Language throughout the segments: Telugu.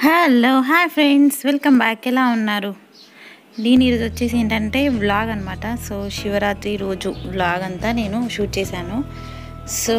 hello hi friends welcome back ఎలా ఉన్నారు దీని ఈరోజు వచ్చేసి ఏంటంటే వ్లాగ్ అనమాట సో శివరాత్రి రోజు వ్లాగ్ అంతా నేను షూట్ చేశాను సో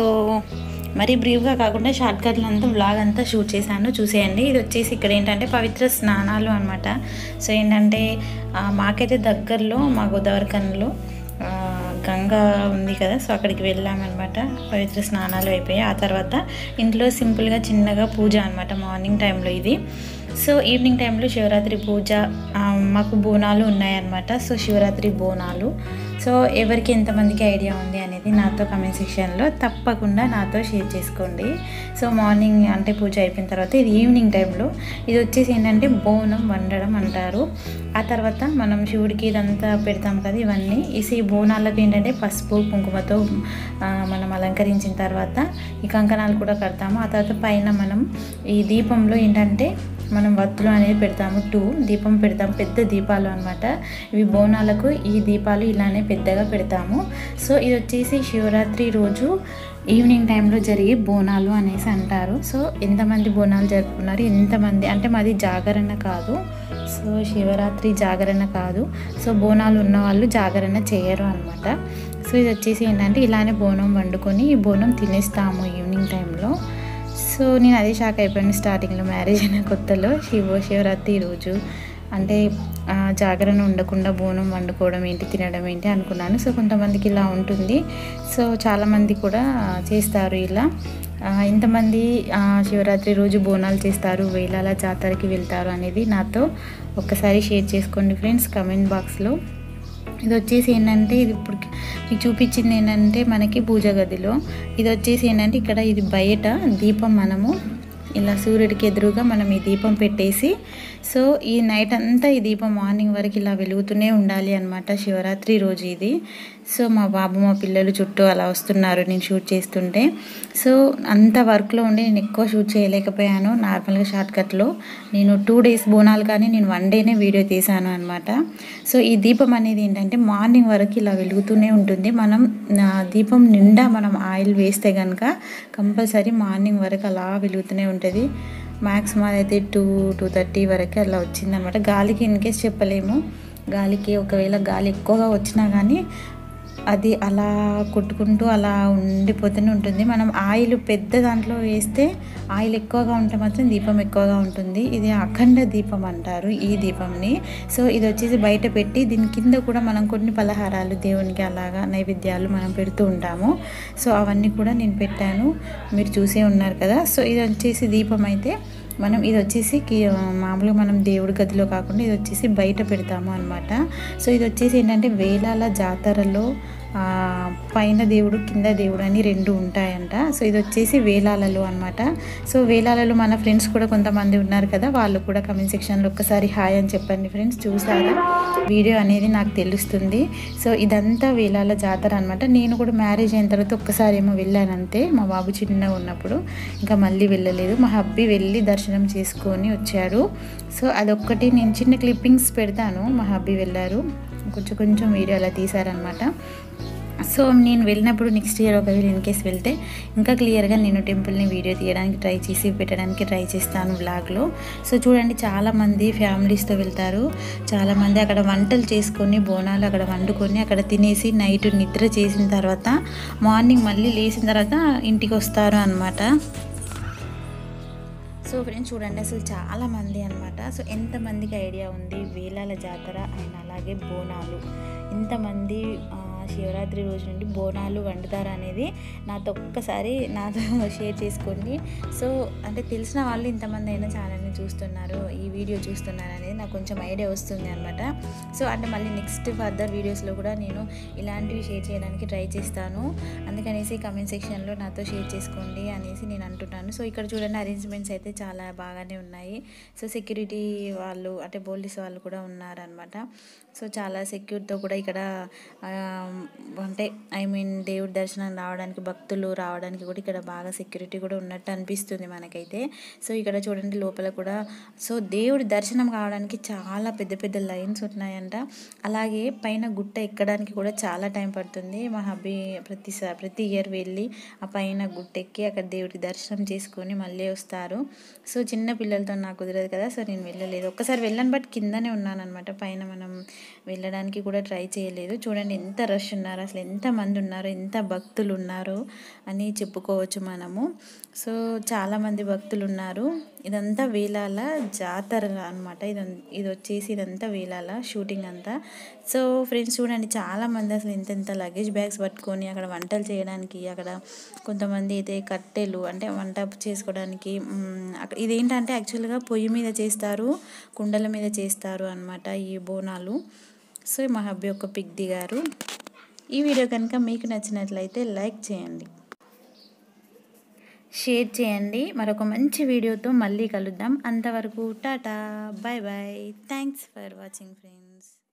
మరీ బ్రీఫ్గా కాకుండా షార్ట్ కట్లో అంతా వ్లాగ్ అంతా షూట్ చేశాను చూసేయండి ఇది వచ్చేసి ఇక్కడ ఏంటంటే పవిత్ర స్నానాలు అనమాట సో ఏంటంటే ఆ, మాకైతే దగ్గరలో మా గోదావరి కన్నులో ఆ, గంగా ఉంది కదా సో అక్కడికి వెళ్ళామన్నమాట పవిత్ర స్నానాలు అయిపోయాయి ఆ తర్వాత ఇంట్లో సింపుల్గా చిన్నగా పూజ అనమాట మార్నింగ్ టైంలో ఇది సో ఈవినింగ్ టైంలో శివరాత్రి పూజ ఆ, మాకు బోనాలు ఉన్నాయన్నమాట సో శివరాత్రి బోనాలు సో ఎవరికి ఎంతమందికి ఐడియా ఉంది అనేది నాతో కమెంట్ సెక్షన్లో తప్పకుండా నాతో షేర్ చేసుకోండి సో మార్నింగ్ అంటే పూజ అయిపోయిన తర్వాత ఇది ఈవినింగ్ టైంలో ఇది వచ్చేసి ఏంటంటే బోనం వండడం అంటారు ఆ తర్వాత మనం శివుడికి ఇదంతా పెడతాం కదా ఇవన్నీ ఈ బోనాలకు ఏంటంటే పసుపు కుంకుమతో ఆ, మనం అలంకరించిన తర్వాత ఈ కంకణాలు కూడా కడతాము ఆ తర్వాత పైన మనం ఈ దీపంలో ఏంటంటే మనం వత్తులు అనేది పెడతాము టూ దీపం పెడతాము పెద్ద దీపాలు అనమాట ఇవి బోనాలకు ఈ దీపాలు ఇలానే పెద్దగా పెడతాము సో ఇది వచ్చేసి శివరాత్రి రోజు ఈవినింగ్ టైంలో జరిగే బోనాలు అనేసి అంటారు సో ఎంతమంది బోనాలు జరుపుకున్నారు ఎంతమంది అంటే మాది జాగరణ కాదు సో శివరాత్రి జాగరణ కాదు సో బోనాలు ఉన్న వాళ్ళు జాగరణ చేయరు అనమాట సో ఇది వచ్చేసి ఏంటంటే ఇలానే బోనం వండుకొని ఈ బోనం తినేస్తాము ఈవినింగ్ టైంలో సో నేను అదే షాక్ అయిపోయాను స్టార్టింగ్లో మ్యారేజ్ అయిన కొత్తలో శివ శివరాత్రి రోజు అంటే ఆ, జాగరణ ఉండకుండా బోనం వండుకోవడం ఏంటి తినడం ఏంటి అనుకున్నాను సో కొంతమందికి ఇలా ఉంటుంది సో చాలామంది కూడా చేస్తారు ఇలా ఆ, ఇంతమంది ఆ, శివరాత్రి రోజు బోనాలు చేస్తారు వేలాల జాతరకి వెళ్తారు అనేది నాతో ఒక్కసారి షేర్ చేసుకోండి ఫ్రెండ్స్ కమెంట్ బాక్స్లో ఇది వచ్చేసి ఏంటంటే ఇది ఇప్పుడు మీకు చూపించింది ఏంటంటే మనకి పూజ గదిలో ఇది వచ్చేసి ఏంటంటే ఇక్కడ ఇది బయట దీపం మనము ఇలా సూర్యుడికి ఎదురుగా మనం ఈ దీపం పెట్టేసి సో ఈ నైట్ అంతా ఈ దీపం మార్నింగ్ వరకు ఇలా వెలుగుతూనే ఉండాలి అనమాట శివరాత్రి రోజు ఇది సో మా బాబు మా పిల్లలు చుట్టూ అలా వస్తున్నారు నేను షూట్ చేస్తుంటే సో అంత వర్క్లో ఉండి నేను ఎక్కువ షూట్ చేయలేకపోయాను నార్మల్గా షార్ట్ కట్లో నేను టూ డేస్ బోనాలు కానీ నేను వన్ డేనే వీడియో తీశాను అనమాట సో ఈ దీపం అనేది ఏంటంటే మార్నింగ్ వరకు ఇలా వెలుగుతూనే ఉంటుంది మనం ఆ, దీపం నిండా మనం ఆయిల్ వేస్తే కనుక కంపల్సరీ మార్నింగ్ వరకు అలా వెలుగుతూనే ఉంటుంది మ్యాక్స్ మాదైతే టూ టూ థర్టీ వరకు అలా వచ్చిందనమాట గాలికి ఇన్ కేస్ చెప్పలేము గాలికి ఒకవేళ గాలి ఎక్కువగా వచ్చినా కానీ అది అలా కొట్టుకుంటూ అలా ఉండిపోతూనే ఉంటుంది మనం ఆయిల్ పెద్ద దాంట్లో వేస్తే ఆయిల్ ఎక్కువగా ఉంటే మాత్రం దీపం ఎక్కువగా ఉంటుంది ఇది అఖండ దీపం అంటారు ఈ దీపంని సో ఇది వచ్చేసి బయట పెట్టి దీని కింద కూడా మనం కొన్ని పలహారాలు దేవునికి అలాగా నైవేద్యాలు మనం పెడుతూ ఉంటాము సో అవన్నీ కూడా నేను పెట్టాను మీరు చూసే ఉన్నారు కదా సో ఇది వచ్చేసి దీపం అయితే మనం ఇది వచ్చేసి కి- మామూలుగా మనం దేవుడి గదిలో కాకుండా ఇది వచ్చేసి బయట పెడతాము అనమాట సో ఇది వచ్చేసి ఏంటంటే వేలాల జాతరలో ఆ, పైన దేవుడు కింద దేవుడు అని రెండు ఉంటాయంట సో ఇది వచ్చేసి వేలాలలో అనమాట సో వేలాలలో మన ఫ్రెండ్స్ కూడా కొంతమంది ఉన్నారు కదా వాళ్ళు కూడా కమెంట్ సెక్షన్లో ఒక్కసారి హాయ్ అని చెప్పండి ఫ్రెండ్స్ చూసారా వీడియో అనేది నాకు తెలుస్తుంది సో ఇదంతా వేలాల జాతర అనమాట నేను కూడా మ్యారేజ్ అయిన తర్వాత ఒక్కసారి ఏమో వెళ్ళాను అంతే మా బాబు చిన్నగా ఉన్నప్పుడు ఇంకా మళ్ళీ వెళ్ళలేదు మా హబ్బీ వెళ్ళి దర్శనం చేసుకొని వచ్చాడు సో అదొక్కటి నేను చిన్న క్లిప్పింగ్స్ పెడతాను మా హబ్బీ వెళ్ళారు కొంచెం కొంచెం వీడియో అలా తీశారనమాట సో నేను వెళ్ళినప్పుడు నెక్స్ట్ ఇయర్ ఒకవేళ ఇన్ కేస్ వెళ్తే ఇంకా క్లియర్గా నేను టెంపుల్ని వీడియో తీయడానికి ట్రై చేసి పెట్టడానికి ట్రై చేస్తాను వ్లాగ్లో సో చూడండి చాలామంది ఫ్యామిలీస్తో వెళ్తారు చాలామంది అక్కడ వంటలు చేసుకొని బోనాలు అక్కడ వండుకొని అక్కడ తినేసి నైట్ నిద్ర చేసిన తర్వాత మార్నింగ్ మళ్ళీ లేచిన తర్వాత ఇంటికి వస్తారు అనమాట సో ఫ్రెండ్స్ చూడండి అసలు చాలా మంది అనమాట సో ఎంతమందికి ఐడియా ఉంది వేలాల జాతర అండ్ అలాగే బోనాలు ఎంతమంది ఆ, శివరాత్రి రోజు నుండి బోనాలు వండుతారు అనేది నాతో ఒక్కసారి నాతో షేర్ చేసుకోండి సో అంటే తెలిసిన వాళ్ళు ఇంతమంది అయినా ఛానల్ని చూస్తున్నారు ఈ వీడియో చూస్తున్నారు అనేది నాకు కొంచెం ఐడియా వస్తుంది అనమాట సో అంటే మళ్ళీ నెక్స్ట్ ఫర్దర్ వీడియోస్లో కూడా నేను ఇలాంటివి షేర్ చేయడానికి ట్రై చేస్తాను అందుకనేసి కమెంట్ సెక్షన్లో నాతో షేర్ చేసుకోండి అనేసి నేను అంటున్నాను సో ఇక్కడ చూడండి అరేంజ్మెంట్స్ అయితే చాలా బాగానే ఉన్నాయి సో సెక్యూరిటీ వాళ్ళు అంటే పోలీస్ వాళ్ళు కూడా ఉన్నారనమాట సో చాలా సెక్యూర్తో కూడా ఇక్కడ ఆ, అంటే ఐ మీన్ దేవుడి దర్శనం రావడానికి భక్తులు రావడానికి కూడా ఇక్కడ బాగా సెక్యూరిటీ కూడా ఉన్నట్టు అనిపిస్తుంది మనకైతే సో ఇక్కడ చూడండి లోపల కూడా సో దేవుడి దర్శనం కావడానికి చాలా పెద్ద పెద్ద లైన్స్ ఉన్నాయంట అలాగే పైన గుట్ట ఎక్కడానికి కూడా చాలా టైం పడుతుంది మా హబ్బీ ప్రతిసారి ప్రతి ఇయర్ వెళ్ళి ఆ పైన గుట్ట ఎక్కి అక్కడ దేవుడి దర్శనం చేసుకొని మళ్ళీ వస్తారు సో చిన్న పిల్లలతో నాకు కుదరదు కదా సో నేను వెళ్ళలేదు ఒక్కసారి వెళ్ళాను బట్ కిందనే ఉన్నాను అనమాట పైన మనం వెళ్ళడానికి కూడా ట్రై చేయలేదు చూడండి ఎంత రష్ ఉన్నారు అసలు ఎంత మంది ఉన్నారు ఎంత భక్తులు ఉన్నారు అని చెప్పుకోవచ్చు మనము సో చాలామంది భక్తులు ఉన్నారు ఇదంతా వేలాల జాతర అనమాట ఇది ఇది వచ్చేసి ఇదంతా వేలాల షూటింగ్ అంతా సో ఫ్రెండ్స్ చూడండి చాలామంది అసలు ఇంత ఇంత లగేజ్ బ్యాగ్స్ పట్టుకొని అక్కడ వంటలు చేయడానికి అక్కడ కొంతమంది అయితే కట్టెలు అంటే వంట చేసుకోవడానికి మ్, అక్కడ ఇదేంటంటే యాక్చువల్గా పొయ్యి మీద చేస్తారు కుండల మీద చేస్తారు అనమాట ఈ బోనాలు సో మా హబ్బీ ఒక పిక్ దిగారు ఈ వీడియో కనుక మీకు నచ్చినట్లయితే లైక్ చేయండి షేర్ చేయండి మరొక మంచి వీడియోతో మళ్ళీ కలుద్దాం అంతవరకు tata bye bye thanks for watching friends